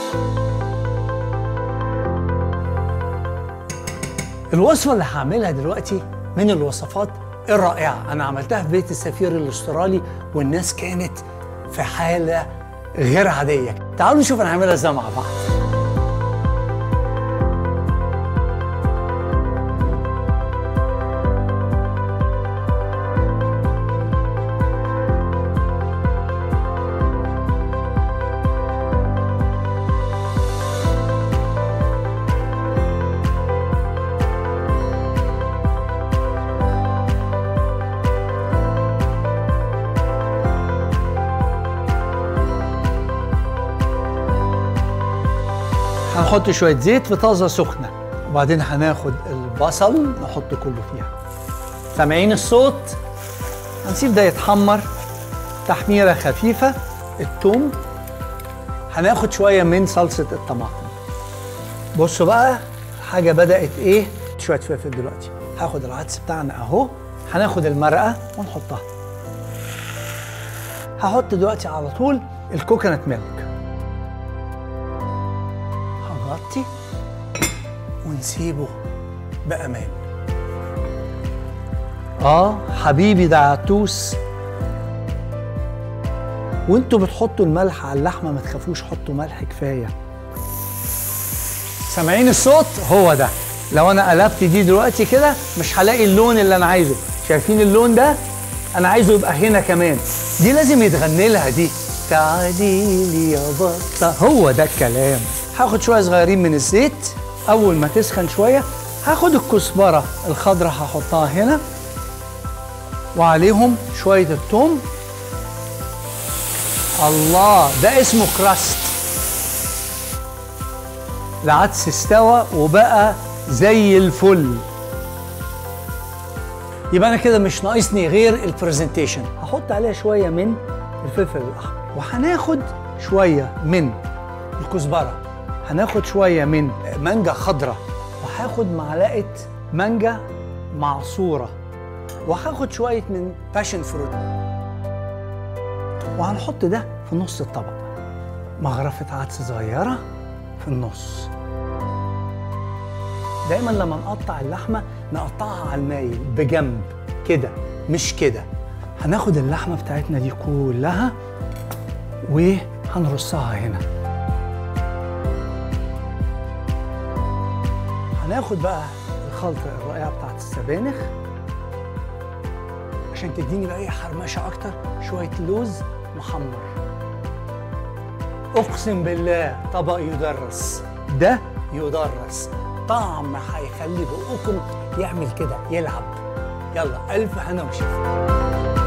الوصفة اللي هعملها دلوقتي من الوصفات الرائعة أنا عملتها في بيت السفير الأسترالي والناس كانت في حالة غير عادية تعالوا نشوف أنا هعملها إزاي مع بعض هنحط شوية زيت في طاسة سخنة وبعدين هناخد البصل نحطه كله فيها سامعين الصوت هنسيب ده يتحمر تحميرة خفيفة التوم هناخد شوية من صلصة الطماطم بصوا بقى حاجة بدأت ايه شوية فلفل دلوقتي هاخد العدس بتاعنا اهو هناخد المرقة ونحطها هحط دلوقتي على طول الكوكونات ميلك هنغطي ونسيبه بأمان اه حبيبي ده عتوس وانتوا بتحطوا الملح على اللحمه ما تخافوش حطوا ملح كفايه سامعين الصوت هو ده لو انا قلبت دي دلوقتي كده مش هلاقي اللون اللي انا عايزه شايفين اللون ده انا عايزه يبقى هنا كمان دي لازم يتغني لها دي تعالي لي يا بطه هو ده الكلام هاخد شويه صغيرين من الزيت اول ما تسخن شويه هاخد الكزبره الخضراء هحطها هنا وعليهم شويه الثوم الله ده اسمه كراست العدس استوى وبقى زي الفل يبقى انا كده مش ناقصني غير البرزنتيشن هحط عليها شويه من الفلفل الاحمر وهناخد شويه من الكزبره هناخد شويه من مانجا خضراء وهاخد معلقه مانجا معصوره وهاخد شويه من باشن فروت وهنحط ده في نص الطبق مغرفة عدس صغيرة في النص دايما لما نقطع اللحمة نقطعها على المايل بجنب كده مش كده هناخد اللحمة بتاعتنا دي كلها وهنرصها هنا هناخد بقى الخلطة الرائعة بتاعت السبانخ عشان تديني بقى ايه حرمشة أكتر شوية لوز محمر اقسم بالله طبق يدرس ده يدرس طعم هيخلي بقكم يعمل كده يلعب يلا الف هنا وشفا